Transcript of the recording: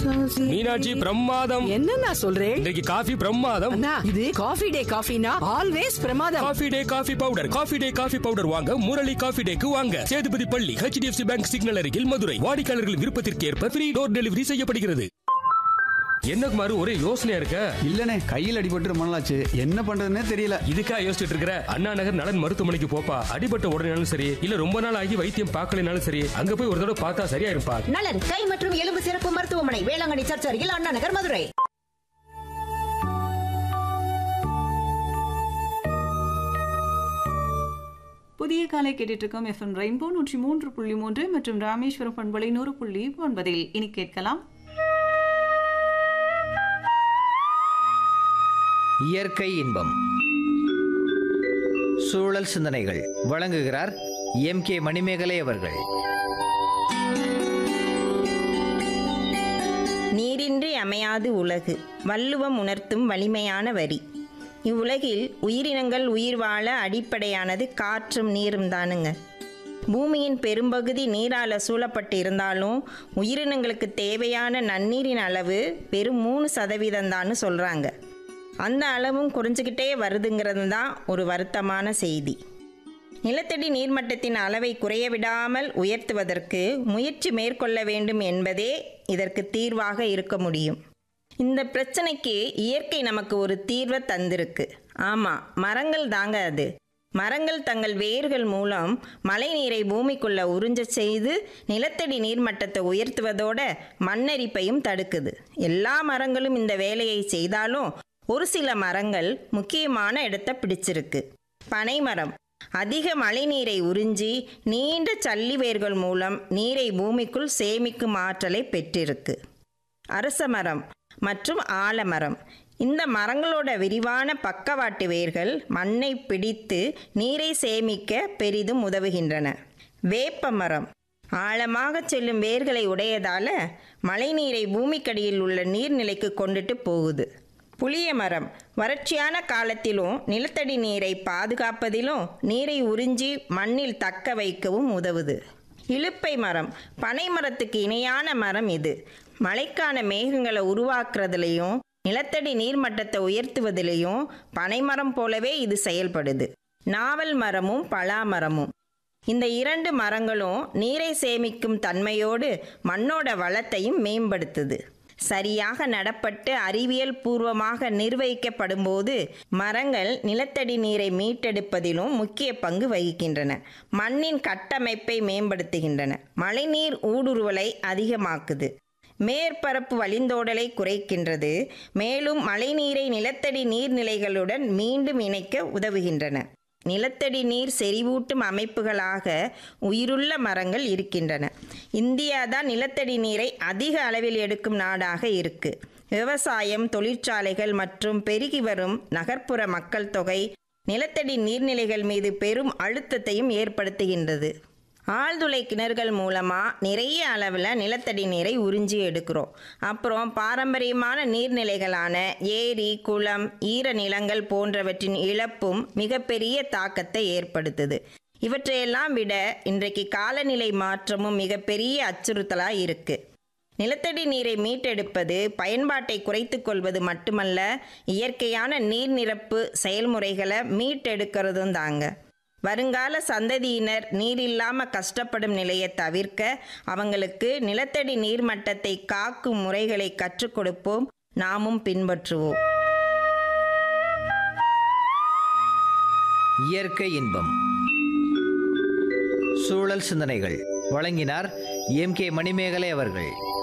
மீனாட்சி பிரமாதம் என்னண்ணா சொல்றேன் இன்றைக்கு காஃபி பிரமாதம் அண்ணா இது காஃபி டே காஃபினா ஆல்வேஸ் பிரமாதம் coffee day coffee powder coffee day coffee powder வாங்க முரளி காஃபி டேக்கு வாங்க சேதுபதி பள்ளி ஹெச்டிஎஃப்சி பேங்க் சிக்னல் அருகில் மதுரை வாடிக்கையாளர்கள் விருப்பத்திற்கு ஏற்ப ஃப்ரீ டோர் டெலிவரி செய்யப்படுகிறது என்ன குமார் ஒரே யோசனையா இருக்க இல்லனே கையில் அடிபட்டு ரொம்ப நாளாச்சு என்ன பண்றதுன்னே தெரியல இதுக்கா யோசிச்சுட்டு இருக்கிற அண்ணா நகர் நலன் மருத்துவமனைக்கு போப்பா அடிபட்ட உடனேனாலும் சரி இல்ல ரொம்ப நாள் ஆகி வைத்தியம் பார்க்கலனாலும் சரி அங்க போய் ஒரு தடவை பார்த்தா சரியா இருப்பா நலன் கை மற்றும் எலும்பு சிறப்பு மருத்துவமனை வேளாங்கண்ணி சர்ச் அருகில் அண்ணா நகர் மதுரை புதிய காலை கேட்டுட்டு இருக்கோம் எஃப்எம் ரெயின்போ நூற்றி மூன்று புள்ளி மூன்று மற்றும் ராமேஸ்வரம் பண்பலை நூறு புள்ளி ஒன்பதில் இனி கேட்கலாம் இயற்கை இன்பம் சூழல் சிந்தனைகள் வழங்குகிறார் எம் கே மணிமேகலை அவர்கள் நீரின்றி அமையாது உலகு வள்ளுவம் உணர்த்தும் வலிமையான வரி இவ்வுலகில் உயிரினங்கள் உயிர் வாழ அடிப்படையானது காற்றும் நீரும் தானுங்க பூமியின் பெரும்பகுதி நீரால சூழப்பட்டு இருந்தாலும் உயிரினங்களுக்கு தேவையான நன்னீரின் அளவு வெறும் மூணு சதவீதம் தான்னு சொல்கிறாங்க அந்த அளவும் குறைஞ்சிக்கிட்டே வருதுங்கிறது தான் ஒரு வருத்தமான செய்தி நிலத்தடி நீர்மட்டத்தின் அளவை குறைய விடாமல் உயர்த்துவதற்கு முயற்சி மேற்கொள்ள வேண்டும் என்பதே இதற்கு தீர்வாக இருக்க முடியும் இந்த பிரச்சனைக்கு இயற்கை நமக்கு ஒரு தீர்வை தந்திருக்கு ஆமாம் மரங்கள் தாங்க அது மரங்கள் தங்கள் வேர்கள் மூலம் மழை நீரை பூமிக்குள்ள உறிஞ்ச செய்து நிலத்தடி நீர்மட்டத்தை உயர்த்துவதோட மண்ணரிப்பையும் தடுக்குது எல்லா மரங்களும் இந்த வேலையை செய்தாலும் ஒரு சில மரங்கள் முக்கியமான இடத்தை பிடிச்சிருக்கு பனைமரம் அதிக மழைநீரை உறிஞ்சி நீண்ட சல்லி வேர்கள் மூலம் நீரை பூமிக்குள் சேமிக்கும் ஆற்றலை பெற்றிருக்கு அரச மரம் மற்றும் ஆலமரம் இந்த மரங்களோட விரிவான பக்கவாட்டு வேர்கள் மண்ணை பிடித்து நீரை சேமிக்க பெரிதும் உதவுகின்றன வேப்ப மரம் ஆழமாக செல்லும் வேர்களை உடையதால மழைநீரை பூமிக்கடியில் உள்ள நீர்நிலைக்கு கொண்டுட்டு போகுது புளிய மரம் வறட்சியான காலத்திலும் நிலத்தடி நீரை பாதுகாப்பதிலும் நீரை உறிஞ்சி மண்ணில் தக்க வைக்கவும் உதவுது இலுப்பை மரம் பனை மரத்துக்கு இணையான மரம் இது மழைக்கான மேகங்களை உருவாக்குறதுலையும் நிலத்தடி நீர்மட்டத்தை உயர்த்துவதிலையும் பனைமரம் போலவே இது செயல்படுது நாவல் மரமும் பலாமரமும் இந்த இரண்டு மரங்களும் நீரை சேமிக்கும் தன்மையோடு மண்ணோட வளத்தையும் மேம்படுத்துது சரியாக நடப்பட்டு அறிவியல் பூர்வமாக நிர்வகிக்கப்படும்போது மரங்கள் நிலத்தடி நீரை மீட்டெடுப்பதிலும் முக்கிய பங்கு வகிக்கின்றன மண்ணின் கட்டமைப்பை மேம்படுத்துகின்றன மழைநீர் ஊடுருவலை அதிகமாக்குது மேற்பரப்பு வழிந்தோடலை குறைக்கின்றது மேலும் மழைநீரை நிலத்தடி நீர்நிலைகளுடன் மீண்டும் இணைக்க உதவுகின்றன நிலத்தடி நீர் செறிவூட்டும் அமைப்புகளாக உயிருள்ள மரங்கள் இருக்கின்றன இந்தியா தான் நிலத்தடி நீரை அதிக அளவில் எடுக்கும் நாடாக இருக்கு விவசாயம் தொழிற்சாலைகள் மற்றும் பெருகி வரும் நகர்ப்புற மக்கள் தொகை நிலத்தடி நீர்நிலைகள் மீது பெரும் அழுத்தத்தையும் ஏற்படுத்துகின்றது ஆழ்துளை கிணறுகள் மூலமாக நிறைய அளவில் நிலத்தடி நீரை உறிஞ்சி எடுக்கிறோம் அப்புறம் பாரம்பரியமான நீர்நிலைகளான ஏரி குளம் ஈர நிலங்கள் போன்றவற்றின் இழப்பும் மிகப்பெரிய தாக்கத்தை ஏற்படுத்துது இவற்றையெல்லாம் விட இன்றைக்கு காலநிலை மாற்றமும் மிகப்பெரிய அச்சுறுத்தலாக இருக்குது நிலத்தடி நீரை மீட்டெடுப்பது பயன்பாட்டை குறைத்துக் கொள்வது மட்டுமல்ல இயற்கையான நீர் நிரப்பு செயல்முறைகளை மீட்டெடுக்கிறதும் தாங்க வருங்கால சந்ததியினர் நீர் இல்லாம கஷ்டப்படும் நிலையை தவிர்க்க அவங்களுக்கு நிலத்தடி நீர் மட்டத்தை காக்கும் முறைகளை கற்றுக் கொடுப்போம் நாமும் பின்பற்றுவோம் இயற்கை இன்பம் சூழல் சிந்தனைகள் வழங்கினார் எம் கே மணிமேகலை அவர்கள்